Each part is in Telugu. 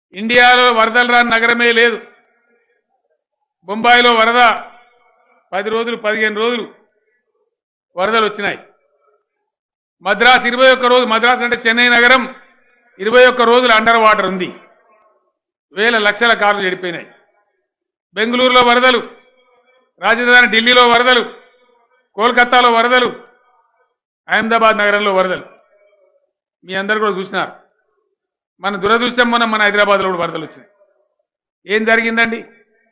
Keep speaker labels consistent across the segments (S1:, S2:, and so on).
S1: ఇండియాలో వరదలు రాని నగరమే లేదు బొంబాయిలో వరద పది రోజులు పదిహేను రోజులు వరదలు వచ్చినాయి మద్రాసు ఇరవై ఒక్క రోజు మద్రాసు అంటే చెన్నై నగరం ఇరవై ఒక్క రోజులు అండర్ వాటర్ ఉంది వేల లక్షల కార్లు చెడిపోయినాయి బెంగళూరులో వరదలు రాజధాని ఢిల్లీలో వరదలు కోల్కతాలో వరదలు అహ్మదాబాద్ నగరంలో వరదలు మీ అందరు కూడా చూసినారు మన దురదృష్టం మొన్న మన హైదరాబాద్లో కూడా వరదలు వచ్చినాయి ఏం జరిగిందండి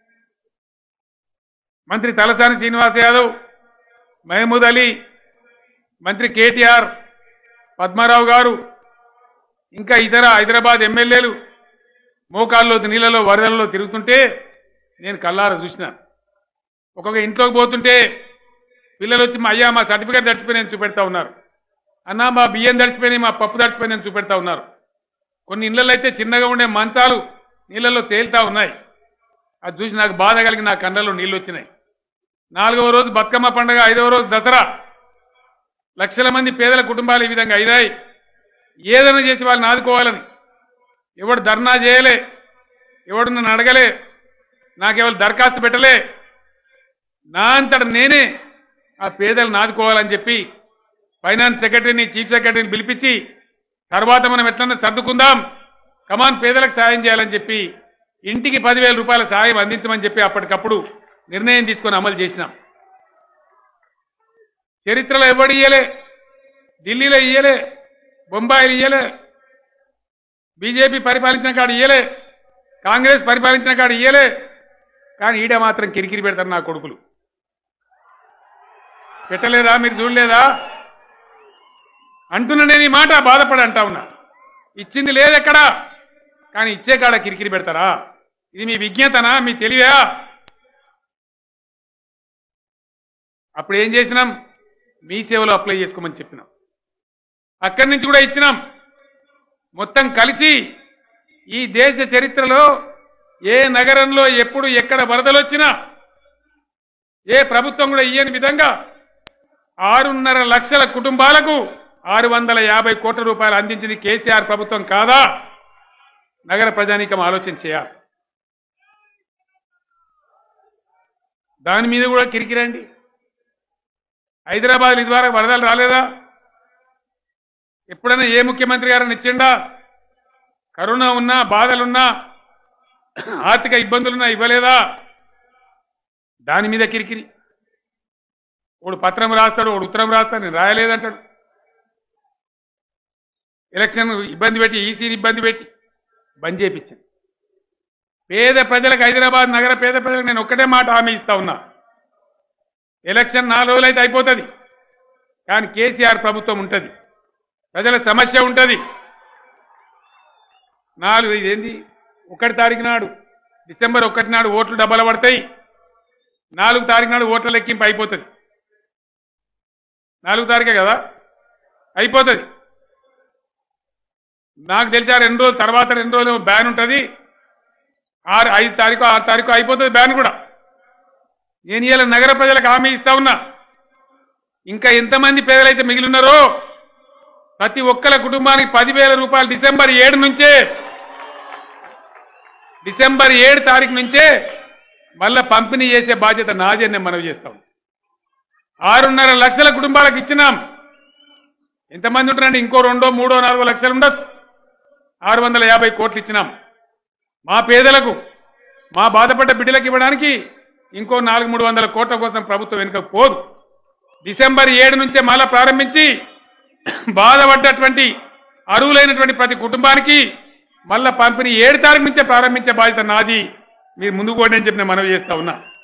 S1: మంత్రి తలసాని శ్రీనివాస్ యాదవ్ మహమూద్ అలీ మంత్రి కేటీఆర్ పద్మారావు గారు ఇంకా ఇతర హైదరాబాద్ ఎమ్మెల్యేలు మోకాల్లో నీళ్ళలో వరదలలో తిరుగుతుంటే నేను కల్లార చూసిన ఒక్కొక్క ఇంట్లోకి పోతుంటే పిల్లలు వచ్చి మా అయ్యా మా సర్టిఫికేట్ దడిచిపోయినాయని చూపెడతా ఉన్నారు అన్నా మా బియ్యం దడిచిపోయినాయి మా పప్పు దడిచిపోయిందని చూపెడతా ఉన్నారు కొన్ని ఇళ్ళల్లో అయితే చిన్నగా ఉండే మంచాలు నీళ్ళల్లో తేలుతా ఉన్నాయి అది చూసి నాకు బాధ కలిగి నా కళ్ళల్లో నీళ్ళు వచ్చినాయి నాలుగవ రోజు బతుకమ్మ పండుగ ఐదవ రోజు దసరా లక్షల మంది పేదల కుటుంబాలు ఈ విధంగా అయినాయి ఏదైనా చేసి వాళ్ళని ఆదుకోవాలని ఎవడు ధర్నా చేయలే ఎవడు నన్ను అడగలే నాకెవరు దరఖాస్తు పెట్టలే నా అంతట నేనే ఆ పేదలను ఆదుకోవాలని చెప్పి ఫైనాన్స్ సెక్రటరీని చీఫ్ సెక్రటరీని పిలిపించి తర్వాత మనం ఎట్లన్నా సర్దుకుందాం కమాన్ పేదలకు సాయం చేయాలని చెప్పి ఇంటికి పదివేల రూపాయల సాయం అందించమని చెప్పి అప్పటికప్పుడు నిర్ణయం తీసుకొని అమలు చేసినాం చరిత్రలో ఎవడు ఇయ్యలే ఢిల్లీలో ఇయ్యలే బొంబాయిలు ఇయ్యలే బీజేపీ పరిపాలించిన కాడు ఇయ్యలే కాంగ్రెస్ పరిపాలించిన కాడు ఇయ్యలే కానీ ఈడ మాత్రం కిరికిరి పెడతారు నా కొడుకులు పెట్టలేదా మీరు చూడలేదా అంటున్నా నేను ఈ మాట బాధపడి అంటా ఉన్నా ఇచ్చింది లేదెక్కడా కానీ ఇచ్చే కాడ కిరికిరి పెడతారా ఇది మీ విజ్ఞతనా మీ తెలివా అప్పుడు ఏం చేసినాం మీ సేవలో అప్లై చేసుకోమని చెప్పినాం అక్కడి నుంచి కూడా ఇచ్చినాం మొత్తం కలిసి ఈ దేశ చరిత్రలో ఏ నగరంలో ఎప్పుడు ఎక్కడ వరదలు వచ్చినా ఏ ప్రభుత్వం కూడా ఇయ్యని విధంగా ఆరున్నర లక్షల కుటుంబాలకు ఆరు వందల యాభై కోట్ల రూపాయలు అందించింది కేసీఆర్ ప్రభుత్వం కాదా నగర ప్రజానీకం ఆలోచన చేయాలి దాని మీద కూడా కిరికిరండి హైదరాబాద్ ఇదివరకు వరదలు రాలేదా ఎప్పుడైనా ఏ ముఖ్యమంత్రి గారిని ఇచ్చిండా కరోనా ఉన్నా బాధలున్నా ఆర్థిక ఇబ్బందులున్నా ఇవ్వలేదా దాని మీద కిరికిరి ఒకడు పత్రం రాస్తాడు ఒకడు ఉత్తరం రాస్తాడు నేను రాయలేదంటాడు ఎలక్షన్ ఇబ్బంది పెట్టి ఈసీని ఇబ్బంది పెట్టి బంద్ చేయించింది పేద ప్రజలకు హైదరాబాద్ నగర పేద ప్రజలకు నేను ఒక్కటే మాట హామీ ఇస్తా ఉన్నా ఎలక్షన్ నాలుగు రోజులైతే అయిపోతుంది కానీ కేసీఆర్ ప్రభుత్వం ఉంటుంది ప్రజల సమస్య ఉంటుంది నాలుగు ఇదేంది ఒకటి తారీఖు నాడు డిసెంబర్ ఒకటి నాడు ఓట్లు డబ్బలు పడతాయి నాలుగు తారీఖు నాడు ఓట్ల లెక్కింపు అయిపోతుంది నాలుగు తారీఖే కదా అయిపోతుంది నాకు తెలిసి ఆ రెండు రోజుల తర్వాత రెండు రోజులు బ్యాన్ ఉంటుంది ఆరు ఐదు తారీఖు ఆరు తారీఖు అయిపోతుంది బ్యాన్ కూడా నేను ఇలా నగర ప్రజలకు హామీ ఇస్తా ఉన్నా ఇంకా ఎంతమంది పేదలైతే మిగిలి ఉన్నారో ప్రతి ఒక్కల కుటుంబానికి పదివేల రూపాయలు డిసెంబర్ ఏడు నుంచే డిసెంబర్ ఏడు తారీఖు నుంచే మళ్ళా పంపిణీ చేసే బాధ్యత నాది అని నేను మనవి చేస్తాం ఆరున్నర లక్షల కుటుంబాలకు ఇచ్చినాం ఎంతమంది ఉంటారండి ఇంకో రెండో మూడో నాలుగో లక్షలు ఉండొచ్చు ఆరు వందల యాభై కోట్లు ఇచ్చినాం మా పేదలకు మా బాధపడ్డ బిడ్డలకు ఇవ్వడానికి ఇంకో నాలుగు మూడు వందల కోట్ల కోసం ప్రభుత్వం వెనుక పోదు డిసెంబర్ ఏడు నుంచే మళ్ళా ప్రారంభించి బాధపడ్డటువంటి అరువులైనటువంటి ప్రతి కుటుంబానికి మళ్ళా పంపిణీ ఏడు తారీఖు నుంచే ప్రారంభించే బాధ్యత నాది మీరు ముందుకు పోండి అని చెప్పి నేను మనవి చేస్తా ఉన్నా